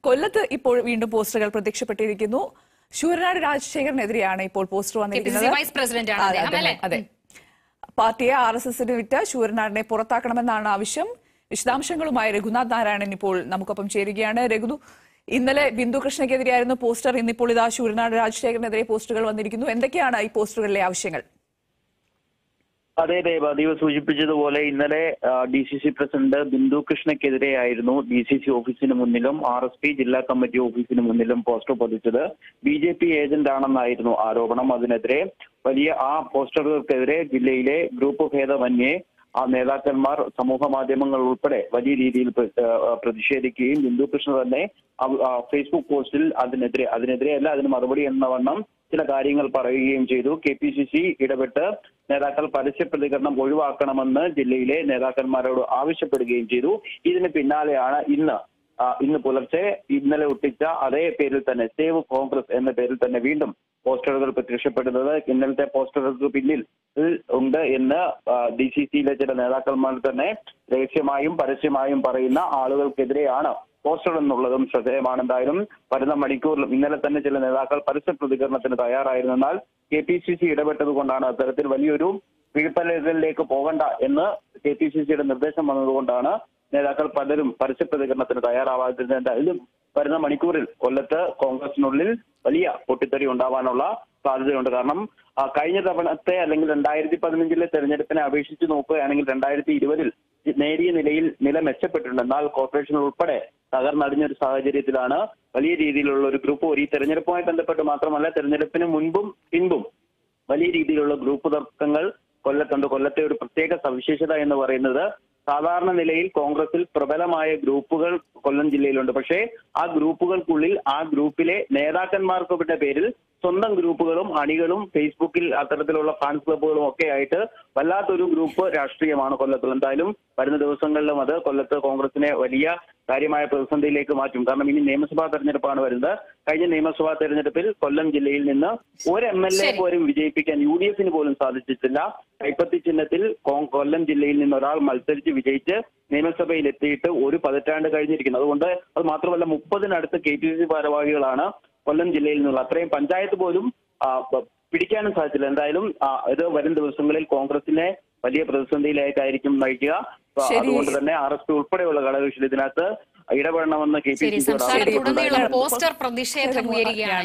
കൊല്ലത്ത് ഇപ്പോൾ വീണ്ടും പോസ്റ്ററുകൾ പ്രത്യക്ഷപ്പെട്ടിരിക്കുന്നു ശൂരനാട് രാജശേഖരനെതിരെയാണ് ഇപ്പോൾ പോസ്റ്റർ വന്നിരിക്കുന്നത് KPCC വൈസ് പ്രസിഡന്റാണ് അതെ, അദ്ദേഹം, അതെ, അല്ലേ? അതെ പാർട്ടിയെ ആർ എസ് എസിന് വിറ്റ് ശൂരനാടിനെ പുറത്താക്കണമെന്നാണ് ആവശ്യം വിശദാംശങ്ങളുമായി രഘുനാഥ് നാരായണൻ ഇപ്പോൾ നമുക്കൊപ്പം ചേരുകയാണ് രഘു ഇന്നലെ ബിന്ദു കൃഷ്ണയ്ക്കെതിരെയായിരുന്നു പോസ്റ്റർ ഇന്നിപ്പോൾ ഇതാ ശൂരനാട് രാജശേഖരനെതിരെ പോസ്റ്ററുകൾ വന്നിരിക്കുന്നു എന്തൊക്കെയാണ് ഈ പോസ്റ്ററുകളിലെ ആവശ്യങ്ങൾ അതെ ദേവ ദീപ സൂചിപ്പിച്ചതുപോലെ ഇന്നലെ D C C president Bindu കൃഷ്ണയ്ക്കെതിരെയായിരുന്നു ഡി സി സി ഓഫീസിന് മുന്നിലും ആർ എസ് പി ജില്ലാ കമ്മിറ്റി ഓഫീസിന് മുന്നിലും പോസ്റ്റർ പതിച്ചത് ബി ജെ പി ഏജന്റ് ആണെന്നായിരുന്നു ആരോപണം അതിനെതിരെ വലിയ ആ പോസ്റ്ററുകൾക്കെതിരെ ജില്ലയിലെ ഗ്രൂപ്പ് ഭേദമന്യേ ആ നേതാക്കന്മാർ സമൂഹ മാധ്യമങ്ങൾ ഉൾപ്പെടെ വലിയ രീതിയിൽ പ്ര- ആ, പ്രതിഷേധിക്കുകയും ബിന്ദു കൃഷ്ണ തന്നെ അവ- ആ, ഫേസ്ബുക്ക് പോസ്റ്റിൽ അതിനെതിരെ അതിനെതിരെ അല്ല അതിന് മറുപടി എന്ന വണ്ണം ചില കാര്യങ്ങൾ പറയുകയും ചെയ്തു കെ പി സി സി ഇടപെട്ട് നേതാക്കൾ പരസ്യ പ്രതികരണം ഒഴിവാക്കണമെന്ന് ജില്ലയിലെ നേതാക്കന്മാരോട് ആവശ്യപ്പെടുകയും ചെയ്തു ഇതിന് പിന്നാലെയാണ് ഇന്ന് ആ, ഇന്ന് പുലർച്ചെ ഇന്നലെ ഒട്ടിച്ച അതേ പേരിൽ തന്നെ സേവ് കോൺഗ്രസ് എന്ന പേരിൽ തന്നെ വീണ്ടും പോസ്റ്ററുകൾ പ്രത്യക്ഷപ്പെടുന്നത് ഇന്നലത്തെ പോസ്റ്ററുകൾക്ക് പിന്നിൽ ഉണ്ട് എന്ന് ഡി സി സിയിലെ ചില നേതാക്കന്മാർ തന്നെ രഹസ്യമായും പരസ്യമായും പറയുന്ന ആളുകൾക്കെതിരെയാണ് പോസ്റ്റർ എന്നുള്ളതും ശ്രദ്ധേയമാണ് എന്തായാലും വരുന്ന മണിക്കൂറിലും ഇന്നലെ തന്നെ ചില നേതാക്കൾ പരസ്യ പ്രതികരണത്തിന് തയ്യാറായിരുന്നു എന്നാൽ കെ പി സി സി ഇടപെട്ടത് കൊണ്ടാണ് അത്തരത്തിൽ വലിയൊരു വീഴ്ത്തലുകളിലേക്ക് പോകണ്ട എന്ന് കെ പി സി സിയുടെ നിർദ്ദേശം വന്നതുകൊണ്ടാണ് നേതാക്കൾ പലരും പരസ്യ പ്രതികരണത്തിന് തയ്യാറാവാതിരുന്നത് എന്തായാലും വരുന്ന മണിക്കൂറിൽ കൊല്ലത്ത് കോൺഗ്രസിനുള്ളിൽ വലിയ പൊട്ടിത്തെറി ഉണ്ടാവാനുള്ള സാധ്യതയുണ്ട് കാരണം ആ, കഴിഞ്ഞ തവണത്തെ അല്ലെങ്കിൽ രണ്ടായിരത്തി പതിനഞ്ചിലെ തെരഞ്ഞെടുപ്പിനെ അപേക്ഷിച്ച് നോക്കുകയാണെങ്കിൽ രണ്ടായിരത്തി ഇരുപതിൽ നേരിയ നിലയിൽ നില മെച്ചപ്പെട്ടിട്ടുണ്ട് എന്നാൽ കോർപ്പറേഷൻ ഉൾപ്പെടെ തകർന്നടിഞ്ഞ ഒരു സാഹചര്യത്തിലാണ് വലിയ രീതിയിലുള്ള ഒരു ഗ്രൂപ്പ് ഒരു ഈ തെരഞ്ഞെടുപ്പുമായി ബന്ധപ്പെട്ട് മാത്രമല്ല തെരഞ്ഞെടുപ്പിന് മുൻപും പിൻപും വലിയ രീതിയിലുള്ള ഗ്രൂപ്പ് തർക്കങ്ങൾ കൊല്ലത്തുണ്ട് കൊല്ലത്തെ ഒരു പ്രത്യേക സവിശേഷത എന്ന് പറയുന്നത് സാധാരണ നിലയിൽ കോൺഗ്രസിൽ പ്രബലമായ ഗ്രൂപ്പുകൾ കൊല്ലം ജില്ലയിലുണ്ട് പക്ഷേ ആ ഗ്രൂപ്പുകൾക്കുള്ളിൽ ആ ഗ്രൂപ്പിലെ നേതാക്കന്മാർക്കുടെ പേരിൽ സ്വന്തം ഗ്രൂപ്പുകളും അണികളും ഫേസ്ബുക്കിൽ അത്തരത്തിലുള്ള ഫാൻസ് ക്ലബ്ബുകളും ഒക്കെ ആയിട്ട് വല്ലാത്തൊരു ഗ്രൂപ്പ് രാഷ്ട്രീയമാണ് കൊല്ലത്തിൽ എന്തായാലും വരുന്ന ദിവസങ്ങളിലും അത് കൊല്ലത്ത് കോൺഗ്രസിനെ വലിയ കാര്യമായ പ്രതിസന്ധിയിലേക്ക് മാറ്റും കാരണം ഇനി നിയമസഭാ തെരഞ്ഞെടുപ്പാണ് വരുന്നത് കഴിഞ്ഞ നിയമസഭാ തെരഞ്ഞെടുപ്പിൽ കൊല്ലം ജില്ലയിൽ നിന്ന് ഒരു എം എൽ എ ശരി. പോലും വിജയിപ്പിക്കാൻ യു ഡി എഫിന് പോലും സാധിച്ചിട്ടില്ല കൈപ്പത്തി ചിഹ്നത്തിൽ കോ- കൊല്ലം ജില്ലയിൽ നിന്ന് ഒരാൾ മത്സരിച്ച് വിജയിച്ച് നിയമസഭയിൽ എത്തിയിട്ട് ഒരു പതിറ്റാണ്ട് കഴിഞ്ഞിരിക്കുന്നു അതുകൊണ്ട് അത് മാത്രമല്ല മുപ്പതിനടുത്ത് കെ പി സി ഭാരവാഹികളാണ് കൊല്ലം ജില്ലയിൽ നിന്നുള്ള അത്രയും പഞ്ചായത്ത് പോലും ആ, പ- പിടിക്കാനും സാധിച്ചില്ല എന്തായാലും ആ, ഇത് വരും ദിവസങ്ങളിൽ കോൺഗ്രസിനെ വലിയ പ്രതിസന്ധിയിലേക്കായിരിക്കും നയിക്കുക അപ്പൊ ശരി. അതുകൊണ്ട് തന്നെ ആർ എസ് പി ഉൾപ്പെടെയുള്ള ഘടകകക്ഷികൾ ഇതിനകത്ത് ഇടപെടണമെന്ന് കെ പി ശരി സി സിയോട് സംസ്ഥാനത്തുടനീളം ആവശ്യപ്പെട്ടിട്ടുണ്ടായിരുന്നു പോസ്റ്റർ പ്രതിഷേധം ഉയരുകയാണ്